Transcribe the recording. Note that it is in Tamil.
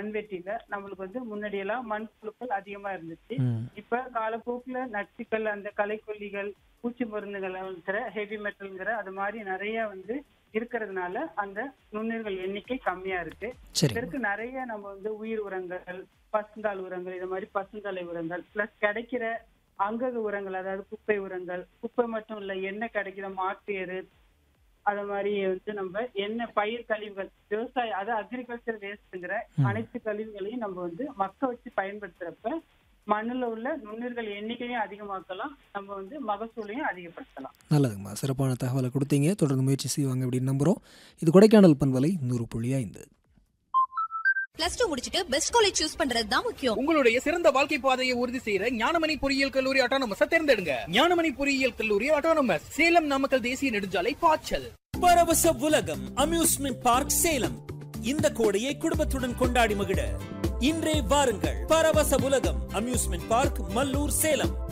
மண்வெட்டியில நம்மளுக்கு வந்து முன்னாடி எல்லாம் மண் புழுக்கள் அதிகமா இருந்துச்சு ம் இப்ப காலப்போக்குல நச்சுக்கள் அந்த களைக்கொல்லிகள் பூச்சி மருந்துகள் ஹெவி மெட்டல்ங்கிற அது மாதிரி நிறைய வந்து இருக்கிறதுனால அந்த நுண்ணுயிர்கள் எண்ணிக்கை கம்மியா இருக்கு சரி இதற்கு நிறைய நம்ம வந்து உயிர் உரங்கள் பசுந்தாள் உரங்கள் இது மாதிரி பசுந்தலை உரங்கள் பிளஸ் கிடைக்கிற அங்கக உரங்கள் அதாவது குப்பை உரங்கள் குப்பை மட்டும் இல்ல என்ன கிடைக்கிற மாட்டு எரு அது மாதிரி வந்து நம்ம என்ன பயிர் கழிவுகள் விவசாய அது அக்ரிகல்ச்சர் வேஸ்ட்ங்கிற அனைத்து கழிவுகளையும் நம்ம வந்து மக்க வச்சு பயன்படுத்துறப்ப மண்ணுல உள்ள நுண்ணுயிர்கள் எண்ணிக்கையும் அதிகமாக்கலாம் நம்ம வந்து மகசூலையும் அதிகப்படுத்தலாம் நல்லதுங்கம்மா சிறப்பான தகவலை கொடுத்தீங்க தொடர்ந்து முயற்சி செய்வாங்க அப்படின்னு நம்புகிறோம் இது கொடைக்கானல் பண்பலை நூறு புள்ளி ஐந்து பிளஸ் டூ முடிச்சிட்டு பெஸ்ட் காலேஜ் சூஸ் பண்றது தான் முக்கியம் உங்களுடைய சிறந்த வாழ்க்கை பாதையை உறுதி செய்யற ஞானமணி பொறியியல் கல்லூரி ஆட்டோனமஸ் தேர்ந்தெடுங்க ஞானமணி பொறியியல் கல்லூரி ஆட்டோனமஸ் சேலம் நாமக்கல் தேசிய நெடுஞ்சாலை பாய்ச்சல் பரவச உலகம் அம்யூஸ்மெண்ட் பார்க் சேலம் இந்த கோடையை குடும்பத்துடன் கொண்டாடி மகிழ இன்றே வாருங்கள் பரவச உலகம் அம்யூஸ்மெண்ட் பார்க் மல்லூர் சேலம்